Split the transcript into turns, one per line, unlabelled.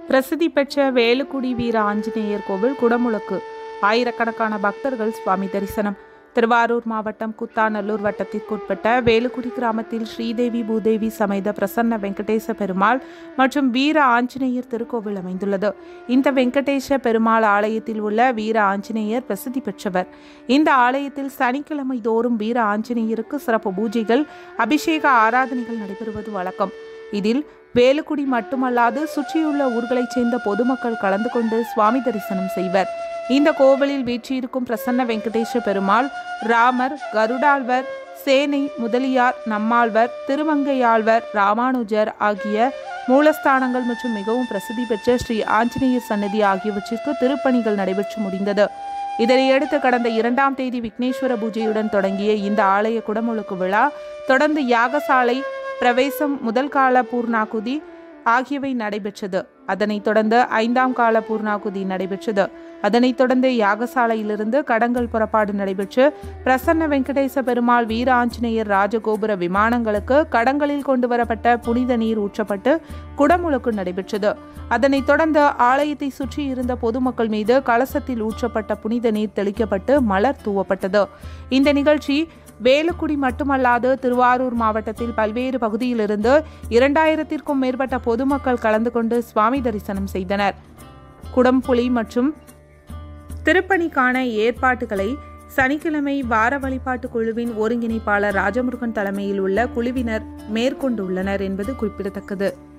பிரசித்தி பெற்ற வேலுக்குடி வீர ஆஞ்சநேயர் கோவில் குடமுழுக்கு ஆயிரக்கணக்கான பக்தர்கள் சுவாமி தரிசனம் திருவாரூர் மாவட்டம் குத்தாநல்லூர் வட்டத்திற்குட்பட்ட வேலுக்குடி கிராமத்தில் ஸ்ரீதேவி பூதேவி சமேத பிரசன்ன வெங்கடேச பெருமாள் மற்றும் வீர ஆஞ்சநேயர் திருக்கோவில் அமைந்துள்ளது இந்த வெங்கடேச பெருமாள் ஆலயத்தில் உள்ள வீர ஆஞ்சநேயர் பிரசித்தி பெற்றவர் இந்த ஆலயத்தில் சனிக்கிழமை தோறும் வீர ஆஞ்சநேயருக்கு சிறப்பு பூஜைகள் அபிஷேக ஆராதனைகள் நடைபெறுவது வழக்கம் இதில் வேலுக்குடி மட்டுமல்லாது சுற்றியுள்ள ஊர்களைச் சேர்ந்த பொதுமக்கள் கலந்து கொண்டு சுவாமி தரிசனம் செய்வர் இந்த கோவிலில் வீற்றிருக்கும் பிரசன்ன வெங்கடேஷ பெருமாள் ராமர் கருடாழ்வர் சேனை முதலியார் நம்மாழ்வர் திருமங்கையாழ்வர் ராமானுஜர் ஆகிய மூலஸ்தானங்கள் மற்றும் மிகவும் பிரசித்தி பெற்ற ஸ்ரீ ஆஞ்சநேயர் சன்னதி ஆகியவற்றிற்கு திருப்பணிகள் நடைபெற்று முடிந்தது இதனையடுத்து கடந்த இரண்டாம் தேதி விக்னேஸ்வர பூஜையுடன் தொடங்கிய இந்த ஆலய குடமுழுக்கு விழா தொடர்ந்து யாகசாலை பிரவேசம் முதல் கால பூர்ணாகுதி ஆகியவை நடைபெற்றது அதனைத் தொடர்ந்து ஐந்தாம் கால பூர்ணாகுதி நடைபெற்றது அதனைத் தொடர்ந்து யாகசாலையிலிருந்து கடங்கள் புறப்பாடு நடைபெற்று பிரசன்ன வெங்கடேச பெருமாள் வீர ஆஞ்சநேயர் ராஜகோபுர விமானங்களுக்கு கடங்களில் கொண்டு வரப்பட்ட புனித நீர் ஊற்றப்பட்டு குடமுழுக்கு நடைபெற்றது அதனைத் தொடர்ந்து ஆலயத்தை சுற்றி இருந்த பொதுமக்கள் மீது கலசத்தில் ஊற்றப்பட்ட புனித நீர் தெளிக்கப்பட்டு மலர் தூவப்பட்டது இந்த நிகழ்ச்சி வேலுக்குடி மட்டுமல்லாது திருவாரூர் மாவட்டத்தில் பல்வேறு பகுதியிலிருந்து இரண்டாயிரத்திற்கும் மேற்பட்ட பொதுமக்கள் கலந்து கொண்டு சுவாமி தரிசனம் செய்தனர் குடம்புலி மற்றும் திருப்பணிக்கான ஏற்பாட்டுகளை சனிக்கிழமை வார வழிபாட்டு குழுவின் ஒருங்கிணைப்பாளர் ராஜமுருகன் தலைமையில் உள்ள குழுவினர் மேற்கொண்டுள்ளனர் என்பது குறிப்பிடத்தக்கது